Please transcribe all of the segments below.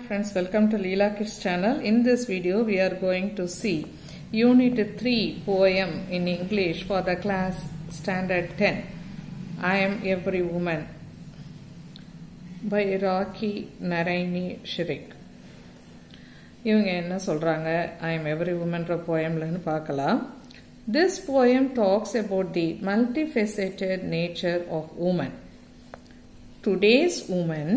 friends, welcome to Leela Kids channel. In this video, we are going to see Unit 3 poem in English for the class Standard 10. I am Every Woman by Rocky Naraini Shirik. இவங்க என்ன சொல்றாங்க ஐ am every உமன்ற போயம்லன்னு பார்க்கலாம் this poem talks about the multifaceted nature of woman today's woman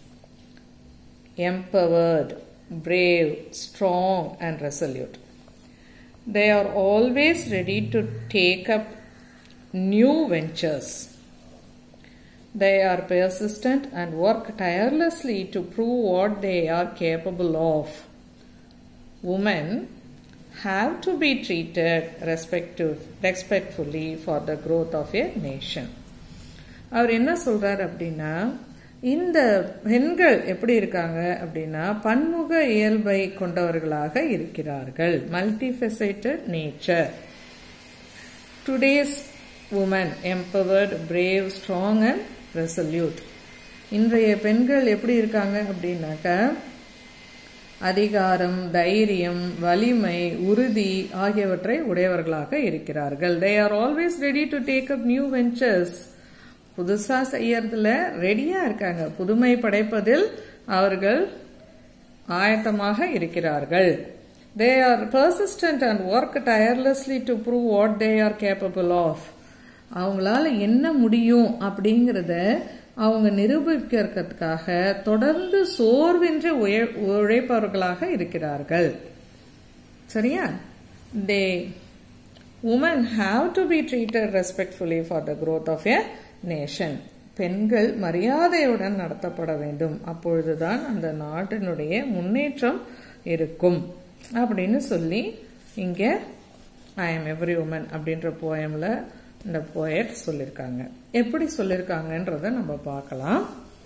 empowered, brave, strong, and resolute. They are always ready to take up new ventures. They are persistent and work tirelessly to prove what they are capable of. Women have to be treated respective, respectfully for the growth of a nation. அவர் என்ன சொல்றார் அப்படின்னா இந்த பெண்கள் எப்படி இருக்காங்க அப்படின்னா பன்முக இயல்பை கொண்டவர்களாக இருக்கிறார்கள் multifaceted nature today's woman empowered brave strong and resolute இன்றைய பெண்கள் எப்படி இருக்காங்க அப்படின்னாக்கா அதிகாரம் தைரியம் வலிமை உறுதி ஆகியவற்றை உடையவர்களாக இருக்கிறார்கள் they are always ready to take up new ventures புதுசா செய்யறதுல ரெடியா இருக்காங்க புதுமை படைப்பதில் அவர்கள் ஆயத்தமாக இருக்கிறார்கள் they are persistent and work tirelessly to prove what they are capable of அவங்களால என்ன முடியும் அப்படிங்கிறத அவங்க நிரூபிக்கிறதுக்காக தொடர்ந்து சோர்வின்றி உழைப்பவர்களாக இருக்கிறார்கள் சரியா the women have to be treated respectfully for the growth of a nation பெண்கள் மரியாதையுடன் நடத்தப்பட வேண்டும் அப்பொழுதுதான் அந்த நாட்டினுடைய முன்னேற்றம் இருக்கும் அப்படின்னு சொல்லி இங்க ஐ எம் எவ்ரி உமன் அப்படின்ற போயம்ல இந்த போயட் சொல்லியிருக்காங்க எப்படி சொல்லியிருக்காங்கன்றத நம்ம பார்க்கலாம்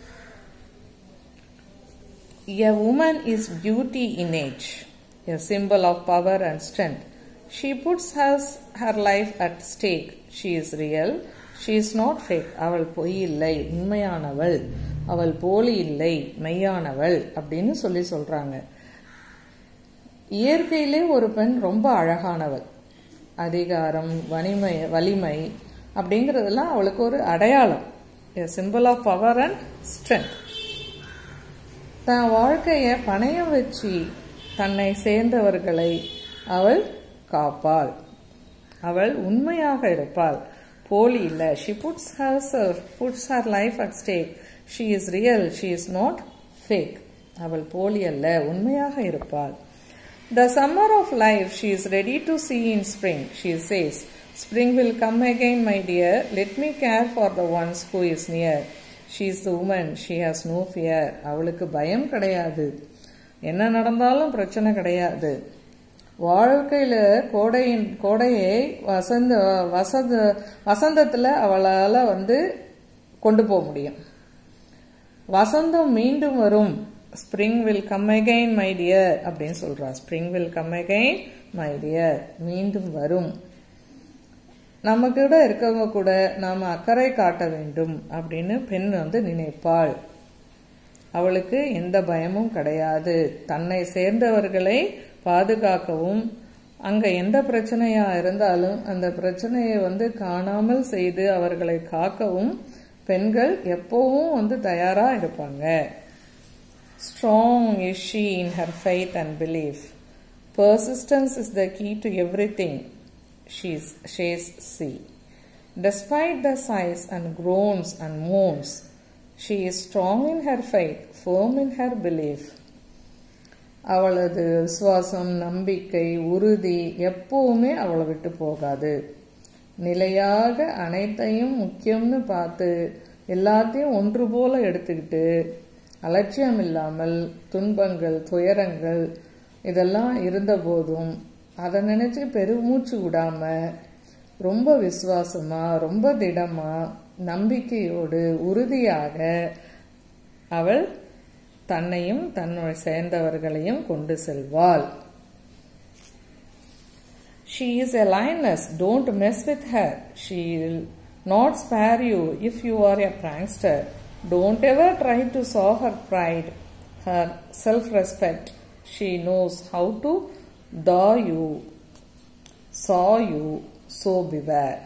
a woman is beauty in age a symbol of power and strength she puts hers her life at stake she is real she is not fake அவள் பொய் இல்லை உண்மையானவள் அவள் போலி இல்லை மெய்யானவள் அப்படின்னு சொல்லி சொல்றாங்க இயற்கையிலே ஒரு பெண் ரொம்ப அழகானவள் அதிகாரம் வலிமை வலிமை அப்படிங்கிறதெல்லாம் அவளுக்கு ஒரு அடையாளம் symbol of power and strength தன் வாழ்க்கைய பணையம் வச்சு தன்னை சேர்ந்தவர்களை அவள் காப்பாள் அவள் உண்மையாக இருப்பாள் போலி இல்ல she puts her self puts her life at stake she is real she is not fake அவள் போலி அல்ல உண்மையாக இருப்பாள் the summer of life she is ready to see in spring she says spring will come again my dear let me care for the ones who is near she is the woman she has no fear அவளுக்கு பயம் கிடையாது என்ன நடந்தாலும் பிரச்சனை கிடையாது வாழ்க்கையில கோடையின் கோடையை வசந்த வசந்த வசந்தத்துல அவளால வந்து கொண்டு போக முடியும் வசந்தம் மீண்டும் வரும் spring will come again my dear அப்படின்னு சொல்றா spring will come again my dear மீண்டும் வரும் நம்ம கூட இருக்கவங்க கூட நாம அக்கறை காட்ட வேண்டும் அப்படின்னு பெண் வந்து நினைப்பாள் அவளுக்கு எந்த பயமும் கிடையாது தன்னை சேர்ந்தவர்களை பாதுகாக்கவும் அங்க எந்த பிரச்சனையா இருந்தாலும் அந்த பிரச்சனையை வந்து காணாமல் செய்து அவர்களை காக்கவும் பெண்கள் எப்பவும் வந்து தயாரா இருப்பாங்க strong is she in her faith and belief persistence is the key to everything she's she's see Despite the sighs and groans and moans, she is strong in her faith, firm in her belief. அவளது விசுவாசம் நம்பிக்கை உறுதி எப்பவுமே அவளை விட்டு போகாது நிலையாக அனைத்தையும் முக்கியம்னு பார்த்து எல்லாத்தையும் ஒன்று போல எடுத்துக்கிட்டு அலட்சியம் இல்லாமல் துன்பங்கள் துயரங்கள் இதெல்லாம் இருந்த போதும் அதை நினைச்சு பெருமூச்சு விடாம ரொம்ப விசுவாசமா ரொம்ப திடமா நம்பிக்கையோடு உறுதியாக அவள் தன்னையும் தன்னை சேர்ந்தவர்களையும் கொண்டு செல்வாள் she is a lioness don't mess with her she will not spare you if you are a prankster don't ever try to saw her pride her self-respect. She knows how to daw you, saw you, so beware.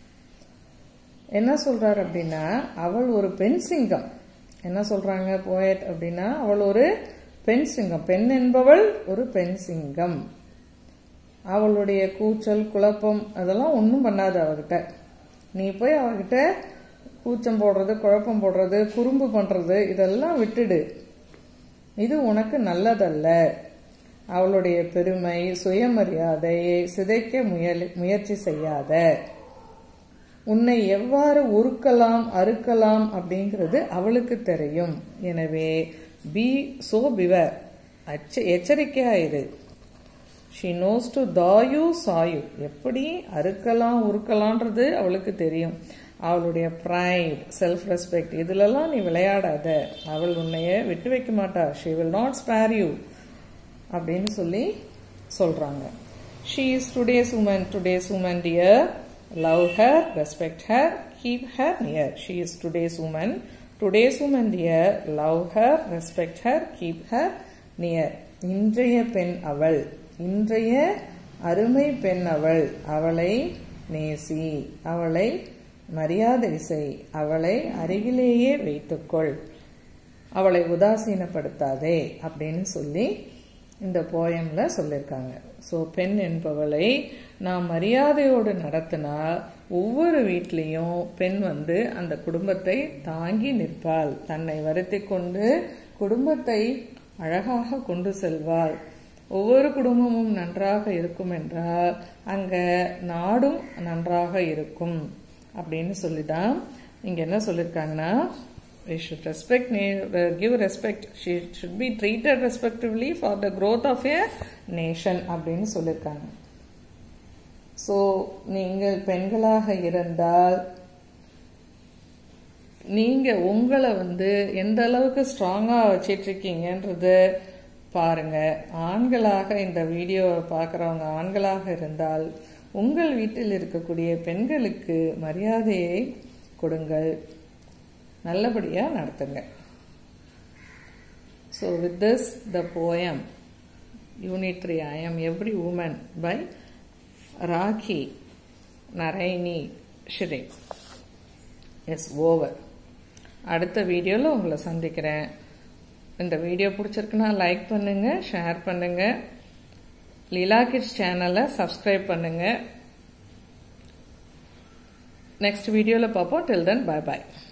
என்ன சொல்றார் அப்படின்னா அவள் ஒரு பெண் சிங்கம் என்ன சொல்றாங்க poet அப்படின்னா அவள் ஒரு பெண் சிங்கம் பெண் என்பவள் ஒரு பெண் சிங்கம் அவளுடைய கூச்சல் குழப்பம் அதெல்லாம் ஒன்றும் பண்ணாது அவகிட்ட நீ போய் அவகிட்ட கூச்சம் போடுறது குழப்பம் போடுறது குறும்பு பண்றது இதெல்லாம் விட்டுடு இது உனக்கு நல்லதல்ல அவளுடைய பெருமை சுயமரியாதையை சிதைக்க முயல் முயற்சி செய்யாத உன்னை எவ்வாறு உருக்கலாம் அறுக்கலாம் அப்படிங்கிறது அவளுக்கு தெரியும் எனவே பி சோ பிவர் எச்சரிக்கையாயிரு ஷி நோஸ் டு தாயு சாயு எப்படி அறுக்கலாம் உருக்கலான்றது அவளுக்கு தெரியும் அவளுடைய ப்ரைட் செல்ஃப் ரெஸ்பெக்ட் இதுலலாம் நீ விளையாடாத அவள் உன்னைய விட்டு வைக்க மாட்டா she will not spare you அப்படின்னு சொல்லி சொல்றாங்க she is today's woman today's woman dear love her respect her keep her near she is today's woman today's woman dear love her respect her keep her near இன்றைய பெண் அவள் இன்றைய அருமை பெண் அவள் அவளை நேசி அவளை மரியாதை செய் அவளை அருகிலேயே வைத்துக்கொள் அவளை உதாசீனப்படுத்தாதே அப்படின்னு சொல்லி இந்த போயம்ல சொல்லியிருக்காங்க ஸோ பெண் என்பவளை நாம் மரியாதையோடு நடத்தினா ஒவ்வொரு வீட்லேயும் பெண் வந்து அந்த குடும்பத்தை தாங்கி நிற்பாள் தன்னை வருத்தி கொண்டு குடும்பத்தை அழகாக கொண்டு செல்வாள் ஒவ்வொரு குடும்பமும் நன்றாக இருக்கும் என்றால் அங்க நாடும் நன்றாக இருக்கும் அப்படின்னு சொல்லி தான் இங்க என்ன சொல்லியிருக்காங்கன்னா we should respect uh, give respect she should be treated respectively for the growth of a nation அப்படின்னு சொல்லியிருக்காங்க ஸோ நீங்கள் பெண்களாக இருந்தால் நீங்க உங்களை வந்து எந்த அளவுக்கு ஸ்ட்ராங்கா வச்சிட்டு இருக்கீங்கன்றது பாருங்க ஆண்களாக இந்த வீடியோவை பார்க்குறவங்க ஆண்களாக இருந்தால் உங்கள் வீட்டில் இருக்கக்கூடிய பெண்களுக்கு மரியாதையை கொடுங்கள் நல்லபடியாக நடத்துங்க so with this the poem யூனிட்ரி I am every woman by Rakhi Naraini Shrey is over அடுத்த வீடியோவில் உங்களை சந்திக்கிறேன் இந்த வீடியோ பிடிச்சிருக்குன்னா லைக் பண்ணுங்க ஷேர் பண்ணுங்க லீலா கிட்ஸ் சேனலை சப்ஸ்கிரைப் பண்ணுங்க நெக்ஸ்ட் வீடியோவில் பார்ப்போம் டில் தென் பாய் பாய்